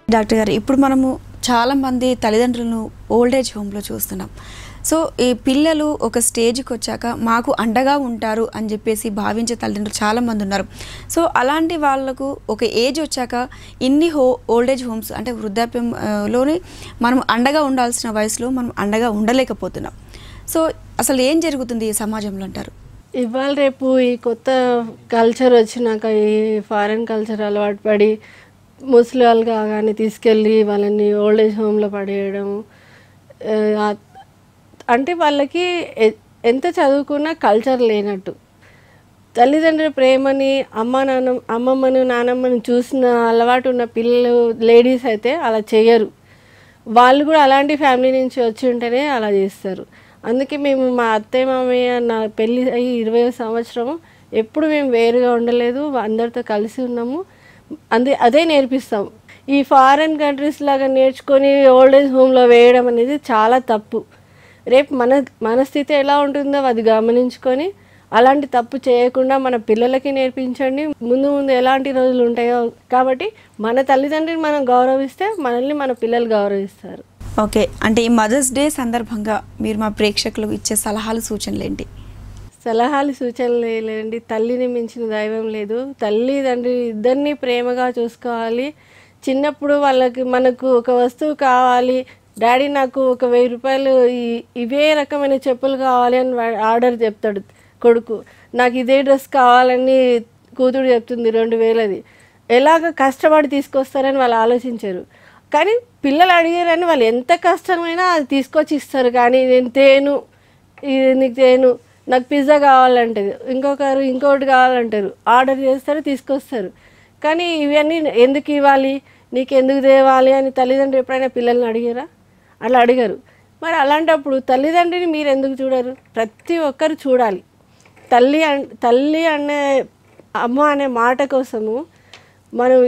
Doctor గారు ఇప్పుడు మనము చాలామంది తల్లిదండ్రులను ఓల్డేజ్ హోమ్లో చూస్తున్నాం సో ఈ పిల్లలు ఒక స్టేజ్కి వచ్చాక మాకు అండగా ఉంటారు అని చెప్పేసి భావించే తల్లిదండ్రులు చాలామంది ఉన్నారు సో అలాంటి వాళ్ళకు ఒక ఏజ్ వచ్చాక ఇన్ని హో ఓల్డేజ్ హోమ్స్ అంటే వృద్ధాప్యం ఆ, లోనే మనం అండగా ఉండాల్సిన వయసులో మనం అండగా ఉండలేకపోతున్నాం సో అసలు ఏం జరుగుతుంది ఈ సమాజంలో అంటారు ఇవాళ రేపు ఈ కొత్త కల్చర్ వచ్చినాక ఈ ఫారెన్ కల్చర్ అలవాటు పడి ముసలి వాళ్ళు కాగానే తీసుకెళ్ళి వాళ్ళని ఓల్డేజ్ హోమ్లో పడేయడం ఆ, ఆ- అంటే వాళ్ళకి ఎ- ఎంత చదువుకున్నా కల్చర్ లేనట్టు తల్లిదండ్రుల ప్రేమని అమ్మ నాన్న అమ్మమ్మను నానమ్మను చూసిన అలవాటు ఉన్న పిల్లలు లేడీస్ అయితే అలా చేయరు వాళ్ళు కూడా అలాంటి ఫ్యామిలీ నుంచి వచ్చి ఉంటేనే అలా చేస్తారు అందుకే మేము మా అత్తయ్య మామయ్య నా పెళ్ళి అయ్యి ఇరవై సంవత్సరము ఎప్పుడు మేము వేరుగా ఉండలేదు అందరితో కలిసి ఉన్నాము అందే అదే నేర్పిస్తాం ఈ ఫారెన్ కంట్రీస్ లాగా నేర్చుకొని ఓల్డేజ్ హోమ్లో వేయడం అనేది చాలా తప్పు రేపు మన మన స్థితి ఎలా ఉంటుందో అది గమనించుకొని అలాంటి తప్పు చేయకుండా మన పిల్లలకి నేర్పించండి ముందు ముందు ఎలాంటి రోజులు ఉంటాయో కాబట్టి మన తల్లిదండ్రుని మనం గౌరవిస్తే మనల్ని మన పిల్లలు గౌరవిస్తారు ఓకే అంటే ఈ మదర్స్ డే సందర్భంగా మీరు మా ప్రేక్షకులకు ఇచ్చే సలహాలు సూచనలు ఏంటి సలహాలు సూచనలు లేదండి తల్లిని మించిన దైవం లేదు తల్లి తండ్రి ఇద్దరిని ప్రేమగా చూసుకోవాలి చిన్నప్పుడు వాళ్ళకి మనకు ఒక వస్తువు కావాలి డాడీ నాకు ఒక వెయ్యి రూపాయలు ఈ- ఇవే రకమైన చెప్పులు కావాలి అని వా- ఆర్డర్ చెప్తాడు కొడుకు నాకు ఇదే డ్రెస్ కావాలని కూతురు చెప్తుంది రెండు వేలది ఎలాగ కష్టపడి తీసుకొస్తారని వాళ్ళు ఆలోచించరు కానీ పిల్లలు అడిగారని వాళ్ళు ఎంత కష్టమైనా అది తీసుకొచ్చి ఇస్తారు కానీ నేను తేను ఇది నీకు తేను నాకు పిజ్జా కావాలంటది ఇంకొకరు ఇంకొకటి కావాలంటారు ఆర్డర్ చేస్తారు తీసుకొస్తారు కానీ ఇవన్నీ ఎందుకు ఇవ్వాలి నీకు ఎందుకు తేవాలి అని తల్లిదండ్రులు ఎప్పుడైనా పిల్లల్ని అడిగారా అలా అడిగారు మరి అలాంటప్పుడు తల్లిదండ్రిని మీరు ఎందుకు చూడరు ప్రతి ఒక్కరు చూడాలి తల్లి అన్ తల్లి అనే అమ్మ అనే మాట కోసము మనం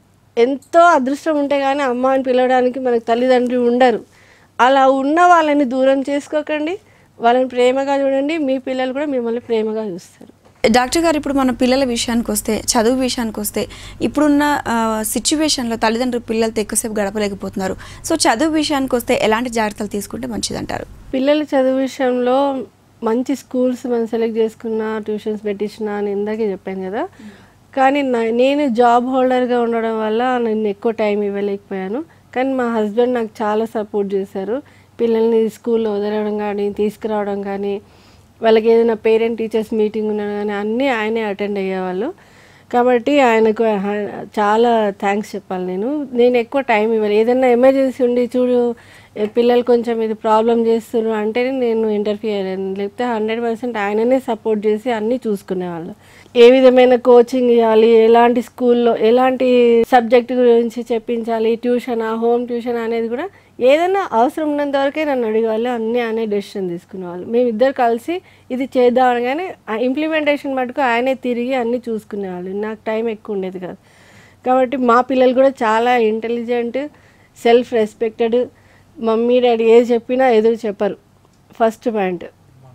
ఎంతో అదృష్టం ఉంటే కానీ అమ్మ అని పిలవడానికి మనకు తల్లిదండ్రులు ఉండరు అలా ఉన్న వాళ్ళని దూరం చేసుకోకండి వాళ్ళని ప్రేమగా చూడండి మీ పిల్లలు కూడా మిమ్మల్ని ప్రేమగా చూస్తారు డాక్టర్ గారు ఇప్పుడు మన పిల్లల విషయానికి వస్తే చదువు విషయానికి వస్తే ఇప్పుడున్న సిచ్యువేషన్లో తల్లిదండ్రులు పిల్లలతో ఎక్కువసేపు గడపలేకపోతున్నారు సో చదువు విషయానికి వస్తే ఎలాంటి జాగ్రత్తలు తీసుకుంటే మంచిదంటారు పిల్లల చదువు విషయంలో మంచి స్కూల్స్ మనం సెలెక్ట్ చేసుకున్న ట్యూషన్స్ పెట్టించిన అని ఇందాకే చెప్పాను కదా కానీ నా- నేను జాబ్ హోల్డర్గా ఉండడం వల్ల నేను ఎక్కువ టైం ఇవ్వలేకపోయాను కానీ మా హస్బెండ్ నాకు చాలా సపోర్ట్ చేశారు పిల్లల్ని స్కూల్లో వదలడం కానీ తీసుకురావడం కానీ వాళ్ళకి ఏదైనా పేరెంట్ టీచర్స్ మీటింగ్ ఉన్నా కానీ అన్నీ ఆయనే అటెండ్ అయ్యేవాళ్ళు కాబట్టి ఆయనకు హ- చాలా థ్యాంక్స్ చెప్పాలి నేను నేను ఎక్కువ టైం ఇవ్వాలి ఏదైనా ఎమర్జెన్సీ ఉండి చూడు ఏ పిల్లలు కొంచెం ఇది ప్రాబ్లం చేస్తున్నారు అంటేనే నేను ఇంటర్ఫియర్ అయ్యాను లేకపోతే హండ్రెడ్ పర్సెంట్ ఆయననే సపోర్ట్ చేసి అన్నీ చూసుకునేవాళ్ళు ఏ విధమైన కోచింగ్ ఇవ్వాలి ఎలాంటి స్కూల్లో ఎలాంటి సబ్జెక్ట్ గురించి చెప్పించాలి ట్యూషనా హోమ్ ట్యూషన్ అనేది కూడా ఏదైనా అవసరం ఉన్నంత వరకే నన్ను అడిగేవాళ్ళు అన్నీ ఆయనే డెసిషన్ తీసుకునేవాళ్ళు మేము ఇద్దరు కలిసి ఇది చేద్దాం అనగానే ఇంప్లిమెంటేషన్ మటుకు ఆయనే తిరిగి అన్నీ చూసుకునేవాళ్ళు నాకు టైం ఎక్కువ ఉండేది కాదు కాబట్టి మా పిల్లలు కూడా చాలా intelligent self respected mummy daddy ఏది చెప్పినా ఎదురు చెప్పరు ఫస్ట్ పాయింట్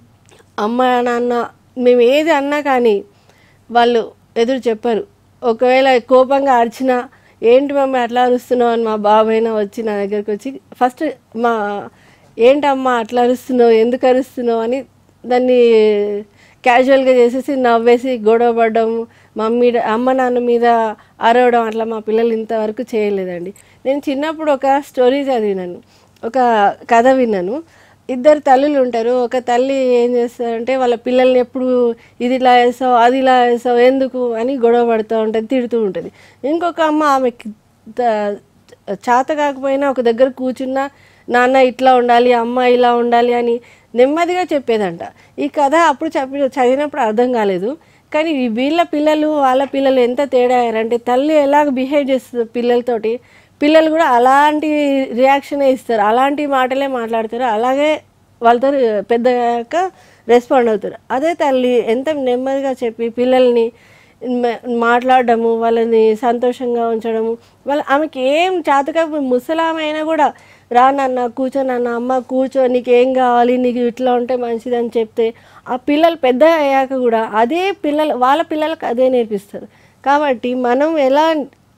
అమ్మ నాన్న మేము ఏది అన్నా కానీ వాళ్ళు ఎదురు చెప్పరు ఒకవేళ కోపంగా అరిచినా ఏంటి మమ్మీ అట్లా అరుస్తున్నావు అని మా బాబైనా వచ్చి నా దగ్గరికి వచ్చి ఫస్ట్ మా ఏంటమ్మా అట్లా అరుస్తున్నావు ఎందుకు అరుస్తున్నావు అని దాన్ని క్యాజువల్గా చేసేసి నవ్వేసి గొడవ పడడం మమ్మీ అమ్మ నాన్న మీద అరవడం అట్లా మా పిల్లలు ఇంతవరకు చేయలేదండి నేను చిన్నప్పుడు ఒక స్టోరీ చదివినాను ఒక కథ విన్నాను ఇద్దరు తల్లులు ఉంటారు ఒక తల్లి ఏం చేస్తారంటే వాళ్ళ పిల్లల్ని ఎప్పుడు ఇది ఇలా వేసావు అది ఇలా వేసావు ఎందుకు అని గొడవ పడుతూ ఉంటుంది తిడుతూ ఉంటుంది ఇంకొక అమ్మ ఆమెకి త- చేత కాకపోయినా ఒక దగ్గర కూర్చున్నా నాన్న ఇట్లా ఉండాలి అమ్మ ఇలా ఉండాలి అని నెమ్మదిగా చెప్పేదంట ఈ కథ అప్పుడు చెప్పి చదివినప్పుడు అర్థం కాలేదు కానీ ఈ వీళ్ళ పిల్లలు వాళ్ళ పిల్లలు ఎంత తేడా అయ్యారంటే తల్లి ఎలాగ బిహేవ్ చేస్తుంది పిల్లలతోటి పిల్లలు కూడా అలాంటి రియాక్షనే ఇస్తారు అలాంటి మాటలే మాట్లాడతారు అలాగే వాళ్ళతో పెద్దగా రెస్పాండ్ అవుతారు అదే తల్లి ఎంత నెమ్మదిగా చెప్పి పిల్లల్ని మ- మాట్లాడడము వాళ్ళని సంతోషంగా ఉంచడము వాళ్ళ ఆమెకి ఏం చేతగా ముసలామె అయినా కూడా రా నాన్న కూర్చో నాన్న అమ్మ కూర్చో నీకు ఏం కావాలి నీకు ఇట్లా ఉంటే మంచిదని చెప్తే ఆ పిల్లలు పెద్ద అయ్యాక కూడా అదే పిల్లలు వాళ్ళ పిల్లలకు అదే నేర్పిస్తారు కాబట్టి మనం ఎలా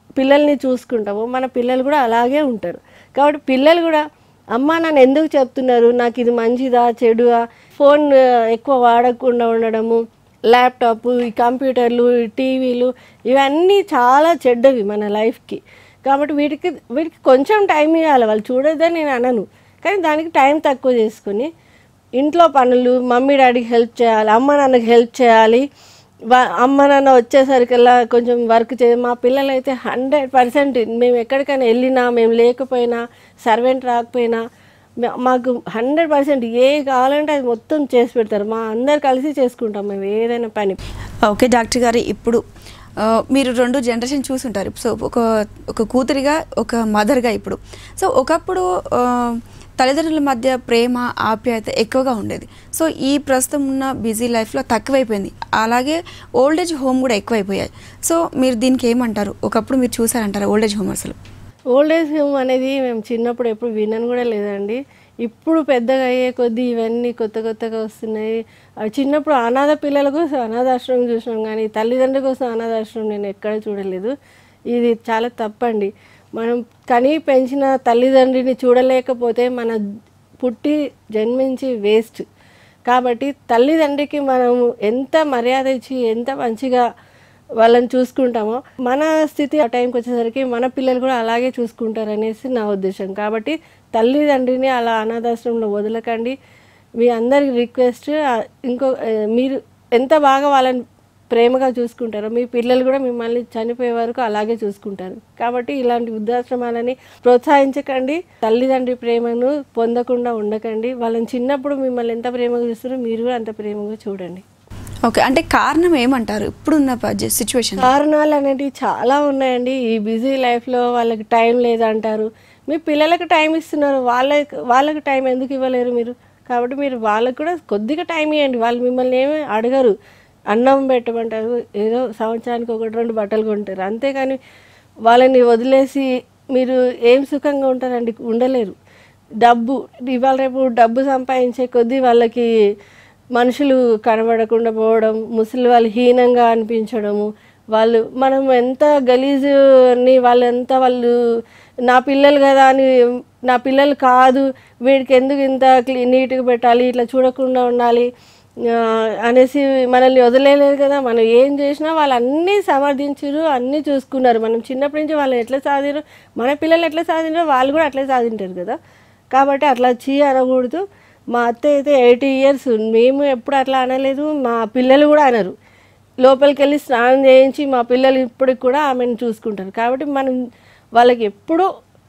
పిల్లల్ని చూసుకుంటామో మన పిల్లలు కూడా అలాగే ఉంటారు కాబట్టి పిల్లలు కూడా అమ్మ నన్ను ఎందుకు చెప్తున్నారు నాకు ఇది మంచిదా చెడుగా ఫోన్ ఆ, ఎక్కువ వాడకుండా ఉండడము ల్యాప్టాప్ ఈ కంప్యూటర్లు ఈ టీవీలు ఇవన్నీ చాలా చెడ్డవి మన లైఫ్కి కాబట్టి వీటికి వీటికి కొంచెం టైం ఇవ్వాలి వాళ్ళు చూడొద్దని నేను అనను కానీ దానికి టైం తక్కువ చేసుకొని ఇంట్లో పనులు మమ్మీ డాడీకి హెల్ప్ చేయాలి అమ్మ నాన్నకి హెల్ప్ చేయాలి వా- అమ్మ నాన్న వచ్చేసరికల్లా కొంచెం వర్క్ చే మా పిల్లలు అయితే హండ్రెడ్ పర్సెంట్ మేము ఎక్కడికైనా వెళ్ళినా మేము లేకపోయినా సర్వెంట్ రాకపోయినా మా- మాకు హండ్రెడ్ పర్సెంట్ ఏ కావాలంటే అది మొత్తం చేసి పెడతారు మా అందరు కలిసి చేసుకుంటాం మేము ఏదైనా పని ఓకే డాక్టర్ గారు ఇప్పుడు ఆ, మీరు రెండు జనరేషన్ చూసుంటారు సో ఒక ఒక కూతురిగా ఒక మదర్గా ఇప్పుడు సో ఒకప్పుడు ఆ, తల్లిదండ్రుల మధ్య ప్రేమ ఆప్యాయత ఎక్కువగా ఉండేది సో ఈ ప్రస్తుతం ఉన్న బిజీ లైఫ్లో తక్కువైపోయింది అలాగే ఓల్డ్ ఏజ్ హోమ్ కూడా ఎక్కువైపోయాయి సో మీరు దీనికి ఏమంటారు ఒకప్పుడు మీరు చూసారంటారా ఓల్డ్ ఏజ్ హోమ్ అసలు ఓల్డ్ ఏజ్ హోమ్ అనేది మేము చిన్నప్పుడు ఎప్పుడు వినను కూడా లేదండి ఇప్పుడు పెద్దగా అయ్యే కొద్దీ ఇవన్నీ కొత్త కొత్తగా వస్తున్నాయి అవి చిన్నప్పుడు అనాథ పిల్లల కోసం అనాథాశ్రమం చూసినాం కానీ తల్లిదండ్రుల కోసం అనాథాశ్రమం నేను ఎక్కడ చూడలేదు ఇది చాలా తప్పండి మనం కనీ పెంచిన తల్లిదండ్రిని చూడలేకపోతే మన పుట్టి జన్మించి వేస్ట్ కాబట్టి తల్లిదండ్రికి మనం ఎంత మర్యాద ఇచ్చి ఎంత మంచిగా వాళ్ళని చూసుకుంటామో మన స్థితి ఆ టైంకి వచ్చేసరికి మన పిల్లలు కూడా అలాగే చూసుకుంటారు అనేసి నా ఉద్దేశం కాబట్టి తల్లిదండ్రిని అలా అనాథాశ్రమంలో వదలకండి మీ అందరికి రిక్వెస్ట్ ఇంకో ఆ, మీరు ఎంత బాగా వాళ్ళని ప్రేమగా చూసుకుంటారో మీ పిల్లలు కూడా మిమ్మల్ని చనిపోయే వరకు అలాగే చూసుకుంటారు కాబట్టి ఇలాంటి వృద్ధాశ్రమాలని ప్రోత్సహించకండి తల్లిదండ్రి ప్రేమను పొందకుండా ఉండకండి వాళ్ళని చిన్నప్పుడు మిమ్మల్ని ఎంత ప్రేమగా చూస్తారో మీరు కూడా అంత ప్రేమగా చూడండి ఓకే అంటే కారణం ఏమంటారు ఇప్పుడున్న సిచ్యువేషన్ కారణాలు అనేటివి చాలా ఉన్నాయండి ఈ బిజీ లైఫ్లో వాళ్ళకి టైం లేదంటారు మీ పిల్లలకు టైం ఇస్తున్నారు వాళ్ళకి వాళ్ళకి టైం ఎందుకు ఇవ్వలేరు మీరు కాబట్టి మీరు వాళ్ళకి కూడా కొద్దిగా టైం ఇవ్వండి వాళ్ళు మిమ్మల్ని ఏమి అడగరు అన్నం పెట్టమంటారు ఏదో సంవత్సరానికి ఒకటి రెండు బట్టలు కొంటారు అంతేకాని వాళ్ళని వదిలేసి మీరు ఏం సుఖంగా ఉంటారండి ఉండలేరు డబ్బు ఇవాళ రేపు డబ్బు సంపాదించే కొద్దీ వాళ్ళకి మనుషులు కనబడకుండా పోవడం ముసలి వాళ్ళు హీనంగా అనిపించడము వాళ్ళు మనం ఎంత గలీజుని వాళ్ళు ఎంత వాళ్ళు నా పిల్లలు కదా అని నా పిల్లలు కాదు వీడికి ఎందుకు ఇంత క్లీ నీట్గా పెట్టాలి ఇట్లా చూడకుండా ఉండాలి ఆ, అనేసి మనల్ని వదిలేలేదు కదా మనం ఏం చేసినా వాళ్ళు అన్నీ సమర్థించారు అన్నీ చూసుకున్నారు మనం చిన్నప్పటి నుంచి వాళ్ళు ఎట్లా సాధిరు మన పిల్లలు ఎట్లా సాధించారో వాళ్ళు కూడా అట్లే సాధింటారు కదా కాబట్టి అట్లా చీ అనకూడదు మా అత్త అయితే ఎయిటీ ఇయర్స్ మేము ఎప్పుడు అట్లా అనలేదు మా పిల్లలు కూడా అనరు లోపలికి వెళ్ళి స్నానం చేయించి మా పిల్లలు ఇప్పటికి కూడా ఆమెను చూసుకుంటారు కాబట్టి మనం వాళ్ళకి ఎప్పుడూ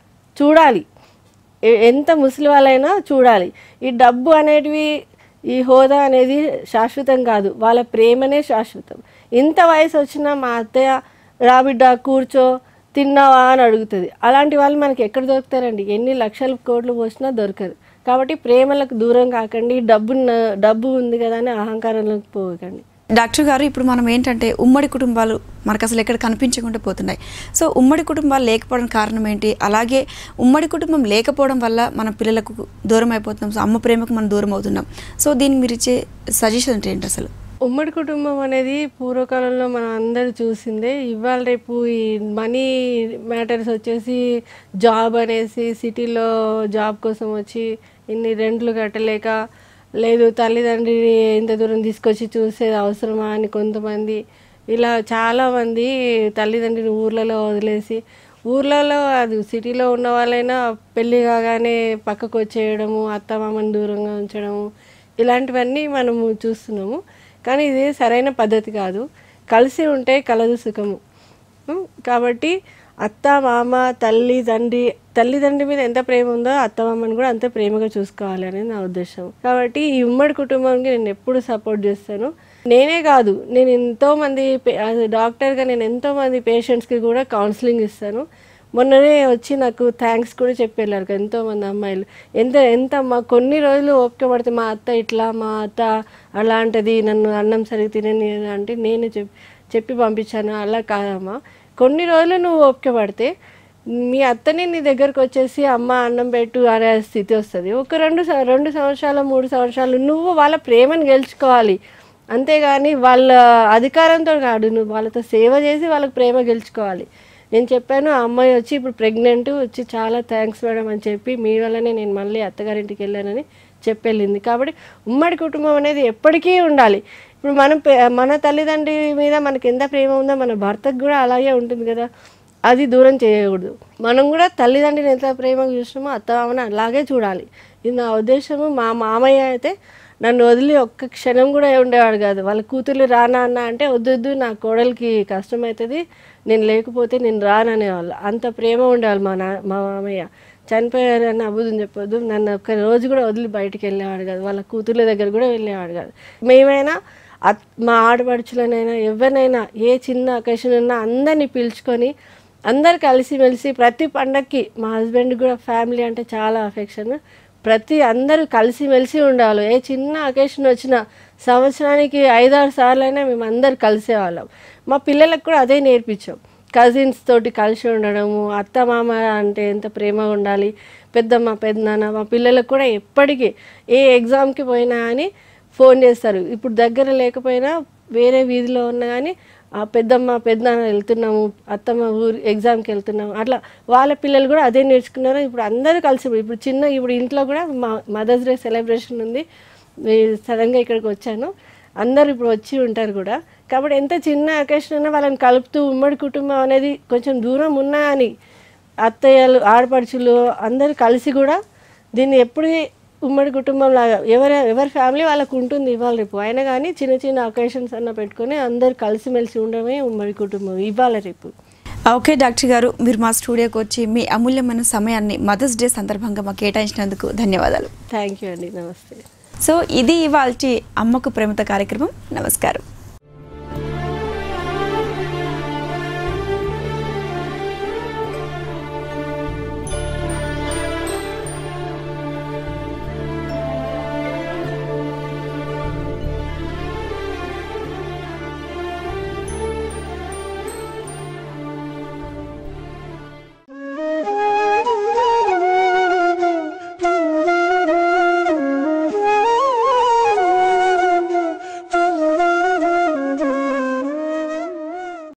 చూడాలి ఎ- ఎంత ముసలి వాళ్ళైనా చూడాలి ఈ డబ్బు అనేటివి ఈ హోదా అనేది శాశ్వతం కాదు వాళ్ళ ప్రేమనే శాశ్వతం ఇంత వయసు వచ్చినా మా అత్తయ్య రాబిడ్డ కూర్చో తిన్నావా అని అడుగుతుంది అలాంటి వాళ్ళు మనకి ఎక్కడ దొరుకుతారండి ఎన్ని లక్షల కోట్లు పోసినా దొరకరు కాబట్టి ప్రేమలకు దూరం కాకండి డబ్బు న- డబ్బు ఉంది కదా అని అహంకారంలోకి పోకండి డాక్టర్ గారు ఇప్పుడు మనం ఏంటంటే ఉమ్మడి కుటుంబాలు మనకు అసలు ఎక్కడ కనిపించకుండా పోతున్నాయి సో ఉమ్మడి కుటుంబాలు లేకపోవడం కారణం ఏంటి అలాగే ఉమ్మడి కుటుంబం లేకపోవడం వల్ల మన పిల్లలకు దూరం అయిపోతున్నాం సో అమ్మ ప్రేమకు మనం దూరం అవుతున్నాం సో దీన్ని మీరు ఇచ్చే సజెషన్ ఏంటి అసలు ఉమ్మడి కుటుంబం అనేది పూర్వకాలంలో మనం అందరూ చూసిందే ఇవాళ రేపు ఈ మనీ మ్యాటర్స్ వచ్చేసి జాబ్ అనేసి సిటీలో జాబ్ కోసం వచ్చి ఇన్ని రెంట్లు కట్టలేక లేదు తల్లిదండ్రిని ఇంత దూరం తీసుకొచ్చి చూసేది అవసరమా అని కొంతమంది ఇలా చాలామంది తల్లిదండ్రిని ఊర్లలో వదిలేసి ఊర్లలో అది సిటీలో ఉన్న వాళ్ళైనా పెళ్ళి కాగానే పక్కకు వచ్చేయడము అత్తమామని దూరంగా ఉంచడము ఇలాంటివన్నీ మనము చూస్తున్నాము కానీ ఇది సరైన పద్ధతి కాదు కలిసి ఉంటే కలదు సుఖము ఉం? కాబట్టి అత్త మామ తల్లి తండ్రి తల్లిదండ్రి మీద ఎంత ప్రేమ ఉందో అత్త మామని కూడా అంతే ప్రేమగా చూసుకోవాలి అనేది నా ఉద్దేశం కాబట్టి ఈ ఉమ్మడి కుటుంబానికి నేను ఎప్పుడు సపోర్ట్ చేస్తాను నేనే కాదు నేను ఎంతో మంది పే- as a డాక్టర్గా నేను ఎంతో మంది పేషెంట్స్కి కూడా కౌన్సిలింగ్ ఇస్తాను మొన్ననే వచ్చి నాకు థ్యాంక్స్ కూడా చెప్పి వెళ్ళారు కదా ఎంతో మంది అమ్మాయిలు ఎంత ఎంత మా కొన్ని రోజులు ఓపిక పడితే మా అత్త ఇట్లా మా అత్త అలాంటిది నన్ను అన్నం సరిగ్గా తినని అంటే నేను చెప్పి చెప్పి పంపించాను అలా కాదమ్మా కొన్ని రోజులు నువ్వు ఓపిక పడితే మీ అత్తని నీ దగ్గరకు వచ్చేసి అమ్మ అన్నం పెట్టు అనే స్థితి వస్తుంది ఒక రెండు స- రెండు సంవత్సరాలు మూడు సంవత్సరాలు నువ్వు వాళ్ళ ప్రేమను గెలుచుకోవాలి అంతేగాని వాళ్ళ అధికారంతో కాదు నువ్వు వాళ్ళతో సేవ చేసి వాళ్ళకి ప్రేమ గెలుచుకోవాలి నేను చెప్పాను ఆ అమ్మాయి వచ్చి ఇప్పుడు ప్రెగ్నెంట్ వచ్చి చాలా థ్యాంక్స్ మేడం అని చెప్పి మీ వల్లనే నేను మళ్ళీ అత్తగారింటికి వెళ్ళానని చెప్పెళ్ళింది కాబట్టి ఉమ్మడి కుటుంబం అనేది ఎప్పటికీ ఉండాలి ఇప్పుడు మనం పె- మన తల్లిదండ్రి మీద మనకి ఎంత ప్రేమ ఉందో మన భర్తకు కూడా అలాగే ఉంటుంది కదా అది దూరం చేయకూడదు మనం కూడా తల్లిదండ్రిని ఎంత ప్రేమగా చూసినామో అత్తమామని అలాగే చూడాలి ఇది నా ఉద్దేశము మా మామయ్య అయితే నన్ను వదిలి ఒక్క క్షణం కూడా ఉండేవాడు కాదు వాళ్ళ కూతుర్లు రానా అన్న అంటే వద్దు వద్దు నా కోడలికి కష్టం అవుతుంది నేను లేకపోతే నేను రాననేవాళ్ళు అంత ప్రేమ ఉండేవాళ్ళు మా నా మా మామయ్య చనిపోయారని అబుద్ధం చెప్పొద్దు నన్ను ఒక్క రోజు కూడా వదిలి బయటికి వెళ్ళేవాడు కాదు వాళ్ళ కూతుర్ల దగ్గర కూడా వెళ్ళేవాడు కాదు మేమైనా అత్- మా ఆడపడుచులనైనా ఎవరినైనా ఏ చిన్న అకేషన్ ఉన్నా అందరినీ పిలుచుకొని అందరు కలిసిమెలిసి ప్రతి పండక్కి మా హస్బెండ్ కూడా ఫ్యామిలీ అంటే చాలా అఫెక్షన్ ప్రతి అందరూ కలిసిమెలిసి ఉండాలి ఏ చిన్న అకేషన్ వచ్చినా సంవత్సరానికి ఐదారు సార్లు అయినా మేము అందరు కలిసేవాళ్ళం మా పిల్లలకు కూడా అదే నేర్పించాం కజిన్స్ తోటి కలిసి ఉండడము అత్త మామ అంటే ఎంత ప్రేమగా ఉండాలి పెద్దమ్మ పెద్దనాన్న మా పిల్లలకు కూడా ఎప్పటికీ ఏ ఎగ్జామ్కి పోయినా అని ఫోన్ చేస్తారు ఇప్పుడు దగ్గర లేకపోయినా వేరే వీధిలో ఉన్నా కానీ ఆ పెద్దమ్మ పెద్దనాన్న వెళ్తున్నాము అత్తమ్మ ఊరు ఎగ్జామ్కి వెళ్తున్నాము అట్లా వాళ్ళ పిల్లలు కూడా అదే నేర్చుకున్నారు ఇప్పుడు అందరూ కలిసి ఇప్పుడు చిన్న ఇప్పుడు ఇంట్లో కూడా మా మదర్స్ డే సెలబ్రేషన్ ఉంది సడన్గా ఇక్కడికి వచ్చాను అందరూ ఇప్పుడు వచ్చి ఉంటారు కూడా కాబట్టి ఎంత చిన్న అకేషన్ అయినా వాళ్ళని కలుపుతూ ఉమ్మడి కుటుంబం అనేది కొంచెం దూరం ఉన్నా అని అత్తయ్యలు ఆడపడుచులు అందరూ కలిసి కూడా దీన్ని ఎప్పుడు ఉమ్మడి కుటుంబం లాగా ఎవరి ఎవరి ఫ్యామిలీ వాళ్ళకు ఉంటుంది ఇవాళ రేపు అయినా కానీ చిన్న చిన్న అకేషన్స్ అన్న పెట్టుకొని అందరు కలిసిమెలిసి ఉండడమే ఉమ్మడి కుటుంబం ఇవాళ రేపు ఓకే డాక్టర్ గారు మీరు మా స్టూడియోకి వచ్చి మీ అమూల్యమైన సమయాన్ని మదర్స్ డే సందర్భంగా మాకు కేటాయించినందుకు ధన్యవాదాలు థ్యాంక్ యూ అండి నమస్తే సో ఇది ఇవాళ అమ్మకు ప్రేమత కార్యక్రమం నమస్కారం